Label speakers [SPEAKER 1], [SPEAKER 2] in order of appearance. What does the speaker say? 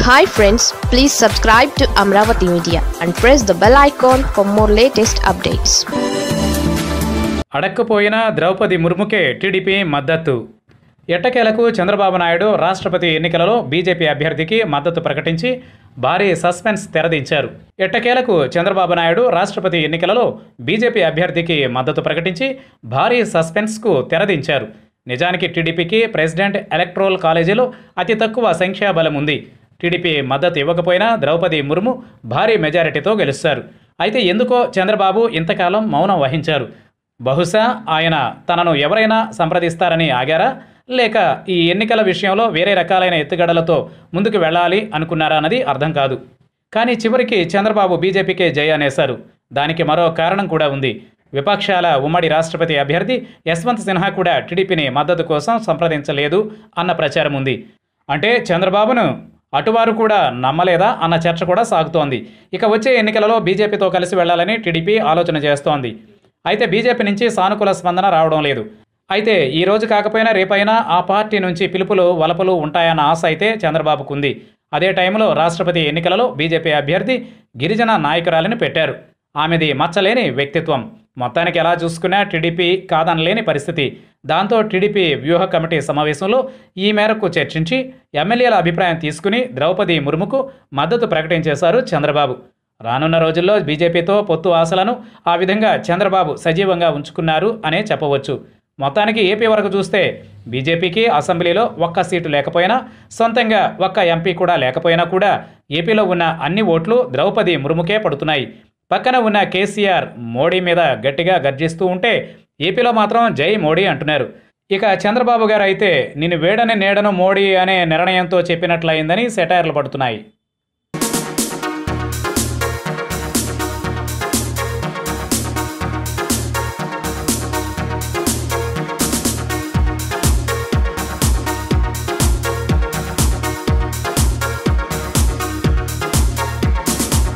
[SPEAKER 1] hi friends please subscribe to Amaravati media and press the bell icon for more latest updates
[SPEAKER 2] అడక్కుపోయిన ద్రౌపది ముర్ముకే TDP మద్దతు ఎట్టకేలకు చంద్రబాబు నాయుడు రాష్ట్రపతి ఎన్నికలలో బీజేపీ అభ్యర్థికి మద్దతు ప్రకటించి భారీ సస్పెన్స్ తెరదించారు ఎట్టకేలకు చంద్రబాబు నాయుడు రాష్ట్రపతి ఎన్నికలలో బీజేపీ అభ్యర్థికి మద్దతు ప్రకటించి భారీ సస్పెన్స్కు తెరదించారు నిజానికి టీడీపీకి ప్రెసిడెంట్ ఎలక్ట్రోల్ కాలేజీలో అతి తక్కువ సంఖ్యాబలం ఉంది టీడీపీ మద్దతు ఇవ్వకపోయినా ద్రౌపది ముర్ము భారీ మెజారిటీతో గెలుస్తారు అయితే ఎందుకో చంద్రబాబు ఇంతకాలం మౌనం వహించారు బహుశా ఆయన తనను ఎవరైనా సంప్రదిస్తారని ఆగారా లేక ఈ ఎన్నికల విషయంలో వేరే రకాలైన ఎత్తుగడలతో ముందుకు వెళ్ళాలి అనుకున్నారా అన్నది అర్థం కాదు కానీ చివరికి చంద్రబాబు బీజేపీకే జయ అనేశారు దానికి మరో కారణం కూడా ఉంది విపక్షాల ఉమ్మడి రాష్ట్రపతి అభ్యర్థి యశ్వంత్ సిన్హా కూడా టీడీపీని మద్దతు కోసం సంప్రదించలేదు అన్న ప్రచారం ఉంది అంటే చంద్రబాబును అటువారు కూడా నమ్మలేదా అన్న చర్చ కూడా సాగుతోంది ఇక వచ్చే ఎన్నికలలో బీజేపీతో కలిసి వెళ్లాలని టీడీపీ ఆలోచన చేస్తోంది అయితే బీజేపీ నుంచి సానుకూల స్పందన రావడం లేదు అయితే ఈ రోజు కాకపోయినా రేపైనా ఆ పార్టీ నుంచి పిలుపులు వలపలు ఉంటాయన్న ఆశ అయితే చంద్రబాబుకు ఉంది అదే టైంలో రాష్ట్రపతి ఎన్నికలలో బీజేపీ అభ్యర్థి గిరిజన నాయకురాలిని పెట్టారు ఆమెది మచ్చలేని వ్యక్తిత్వం మొత్తానికి ఎలా చూసుకున్నా టీడీపీ కాదనలేని పరిస్థితి దాంతో టీడీపీ వ్యూహ కమిటీ సమావేశంలో ఈ మేరకు చర్చించి ఎమ్మెల్యేల అభిప్రాయం తీసుకుని ద్రౌపది ముర్ముకు మద్దతు ప్రకటించేశారు చంద్రబాబు రానున్న రోజుల్లో బీజేపీతో పొత్తు ఆశలను ఆ విధంగా చంద్రబాబు సజీవంగా ఉంచుకున్నారు అనే చెప్పవచ్చు మొత్తానికి ఏపీ వరకు చూస్తే బీజేపీకి అసెంబ్లీలో ఒక్క సీటు లేకపోయినా సొంతంగా ఒక్క ఎంపీ కూడా లేకపోయినా కూడా ఏపీలో ఉన్న అన్ని ఓట్లు ద్రౌపది ముర్ముకే పడుతున్నాయి పక్కన ఉన్న కేసీఆర్ మోడీ మీద గట్టిగా గర్జిస్తూ ఉంటే ఏపీలో మాత్రం జై మోడీ అంటున్నారు ఇక చంద్రబాబు గారు అయితే నిన్ను వేడని నేడను మోడీ అనే నిర్ణయంతో చెప్పినట్లయిందని సెటైర్లు పడుతున్నాయి